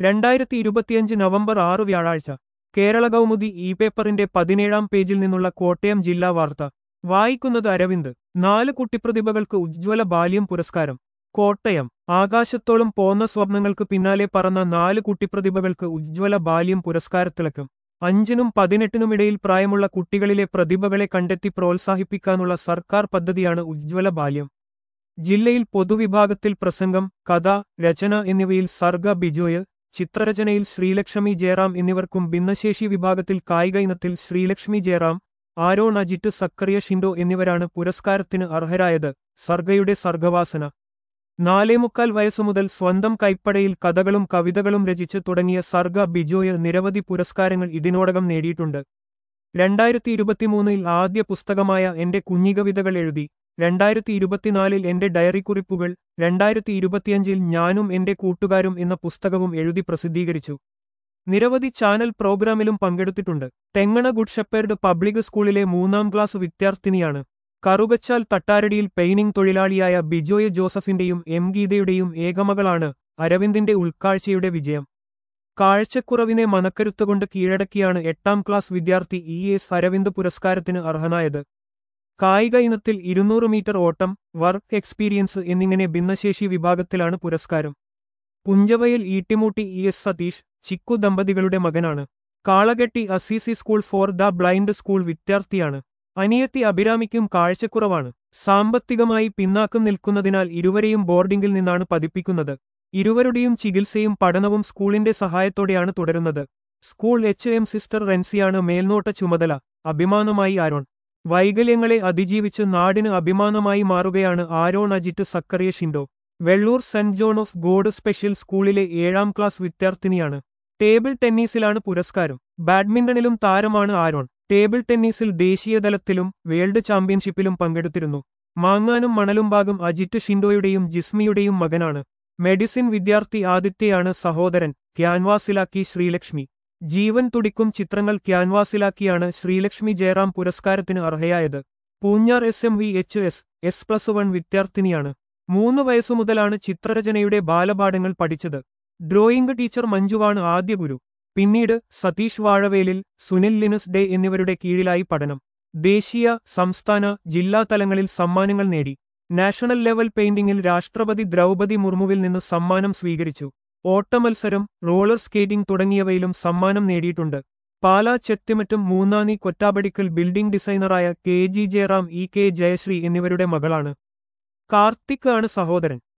രണ്ടായിരത്തി ഇരുപത്തിയഞ്ച് നവംബർ ആറ് വ്യാഴാഴ്ച കേരള കൗമുദി ഇ പേപ്പറിന്റെ പതിനേഴാം പേജിൽ നിന്നുള്ള കോട്ടയം ജില്ലാ വാർത്ത വായിക്കുന്നത് അരവിന്ദ് നാല് കുട്ടിപ്രതിഭകൾക്ക് ഉജ്ജ്വല ബാല്യം പുരസ്കാരം കോട്ടയം ആകാശത്തോളം പോന്ന സ്വപ്നങ്ങൾക്ക് പിന്നാലെ പറന്ന നാല് കുട്ടിപ്രതിഭകൾക്ക് ഉജ്ജ്വല ബാല്യം പുരസ്കാരത്തിളക്കം അഞ്ചിനും പതിനെട്ടിനുമിടയിൽ പ്രായമുള്ള കുട്ടികളിലെ പ്രതിഭകളെ കണ്ടെത്തി പ്രോത്സാഹിപ്പിക്കാനുള്ള സർക്കാർ പദ്ധതിയാണ് ഉജ്ജ്വല ബാല്യം ജില്ലയിൽ പൊതുവിഭാഗത്തിൽ പ്രസംഗം കഥ രചന എന്നിവയിൽ സർഗ ബിജോയ് ചിത്രരചനയിൽ ശ്രീലക്ഷ്മി ജയറാം എന്നിവർക്കും ഭിന്നശേഷി വിഭാഗത്തിൽ കായിക ഇനത്തിൽ ശ്രീലക്ഷ്മി ജയറാം ആരോൺ അജിറ്റ് സക്കറിയ ഷിൻഡോ എന്നിവരാണ് പുരസ്കാരത്തിന് അർഹരായത് സർഗയുടെ സർഗവാസന നാലേമുക്കാൽ വയസ്സുമുതൽ സ്വന്തം കൈപ്പടയിൽ കഥകളും കവിതകളും രചിച്ച് തുടങ്ങിയ സർഗ ബിജോയ് നിരവധി പുരസ്കാരങ്ങൾ ഇതിനോടകം നേടിയിട്ടുണ്ട് രണ്ടായിരത്തി ഇരുപത്തിമൂന്നിൽ ആദ്യ പുസ്തകമായ എന്റെ കുഞ്ഞികവിതകൾ എഴുതി രണ്ടായിരത്തി ഇരുപത്തിനാലിൽ എന്റെ ഡയറി കുറിപ്പുകൾ രണ്ടായിരത്തി ഇരുപത്തിയഞ്ചിൽ ഞാനും എന്റെ കൂട്ടുകാരും എന്ന പുസ്തകവും എഴുതി പ്രസിദ്ധീകരിച്ചു നിരവധി ചാനൽ പ്രോഗ്രാമിലും പങ്കെടുത്തിട്ടുണ്ട് തെങ്ങണ ഗുഡ് ഷെപ്പേർഡ് പബ്ലിക് സ്കൂളിലെ മൂന്നാം ക്ലാസ് വിദ്യാർത്ഥിനിയാണ് കറുകച്ചാൽ തട്ടാരടിയിൽ പെയിനിംഗ് തൊഴിലാളിയായ ബിജോയ് ജോസഫിന്റെയും എം ഗീതയുടെയും ഏകമകളാണ് അരവിന്ദിന്റെ ഉൾക്കാഴ്ചയുടെ വിജയം കാഴ്ചക്കുറവിനെ മനക്കരുത്തുകൊണ്ട് കീഴടക്കിയാണ് എട്ടാം ക്ലാസ് വിദ്യാർത്ഥി ഇ എസ് അരവിന്ദ് പുരസ്കാരത്തിന് അർഹനായത് കായിക ഇനത്തിൽ ഇരുന്നൂറ് മീറ്റർ ഓട്ടം വർക്ക് എക്സ്പീരിയൻസ് എന്നിങ്ങനെ ഭിന്നശേഷി വിഭാഗത്തിലാണ് പുരസ്കാരം പുഞ്ചവയിൽ ഈട്ടിമൂട്ടി ഇ എസ് സതീഷ് ചിക്കു ദമ്പതികളുടെ മകനാണ് Kalaketty Assisi school for the blind school വിദ്യാർത്ഥിയാണ് അനിയത്തി അഭിരാമിക്കും കാഴ്ചക്കുറവാണ് സാമ്പത്തികമായി പിന്നാക്കം നിൽക്കുന്നതിനാൽ ഇരുവരെയും ബോർഡിംഗിൽ നിന്നാണ് പതിപ്പിക്കുന്നത് ഇരുവരുടെയും ചികിത്സയും പഠനവും സ്കൂളിന്റെ സഹായത്തോടെയാണ് തുടരുന്നത് സ്കൂൾ എച്ച് എം സിസ്റ്റർ റെൻസിയാണ് മേൽനോട്ട ചുമതല അഭിമാനമായി ആരോൺ വൈകല്യങ്ങളെ അതിജീവിച്ച് നാടിന് അഭിമാനമായി മാറുകയാണ് ആരോൺ അജിറ്റ് സക്കറിയ ഷിൻഡോ വെള്ളൂർ സെന്റ് ജോൺ ഓഫ് ഗോഡ് സ്പെഷ്യൽ സ്കൂളിലെ ഏഴാം ക്ലാസ് വിദ്യാർത്ഥിനിയാണ് ടേബിൾ ടെന്നീസിലാണ് പുരസ്കാരം ബാഡ്മിന്റണിലും താരമാണ് ആരോൺ ടേബിൾ ടെന്നീസിൽ ദേശീയതലത്തിലും വേൾഡ് ചാമ്പ്യൻഷിപ്പിലും പങ്കെടുത്തിരുന്നു മാങ്ങാനും മണലും ഭാഗം അജിറ്റ് ഷിൻഡോയുടെയും ജിസ്മിയുടെയും മകനാണ് മെഡിസിൻ വിദ്യാർത്ഥി ആദിത്യയാണ് സഹോദരൻ ക്യാൻവാസിലാക്കി ശ്രീലക്ഷ്മി ജീവൻ തുടിക്കും ചിത്രങ്ങൾ ക്യാൻവാസിലാക്കിയാണ് ശ്രീലക്ഷ്മി ജയറാം പുരസ്കാരത്തിന് അർഹയായത് Poonjar S M V H S S plus one വിദ്യാർത്ഥിനിയാണ് മൂന്ന് വയസ്സു മുതലാണ് ചിത്രരചനയുടെ ബാലപാഠങ്ങൾ പഠിച്ചത് ഡ്രോയിംഗ് ടീച്ചർ മഞ്ജുവാണ് ആദ്യ ഗുരു പിന്നീട് സതീഷ് വാഴവേലിൽ സുനിൽ ലിനസ് ഡേ എന്നിവരുടെ കീഴിലായി പഠനം ദേശീയ സംസ്ഥാന ജില്ലാ തലങ്ങളിൽ സമ്മാനങ്ങൾ നേടി നാഷണൽ ലെവൽ പെയിന്റിംഗിൽ രാഷ്ട്രപതി ദ്രൗപതി മുർമുവിൽ നിന്ന് സമ്മാനം സ്വീകരിച്ചു ഓട്ടമത്സരം റോളർ സ്കേറ്റിംഗ് തുടങ്ങിയവയിലും സമ്മാനം നേടിയിട്ടുണ്ട് പാലാ ചെത്തിമറ്റും മൂന്നാനി കൊറ്റാപടിക്കൽ ബിൽഡിംഗ് ഡിസൈനറായ K G Jayaram E K Jayasree എന്നിവരുടെ മകളാണ് കാർത്തിക് ആണ് സഹോദരൻ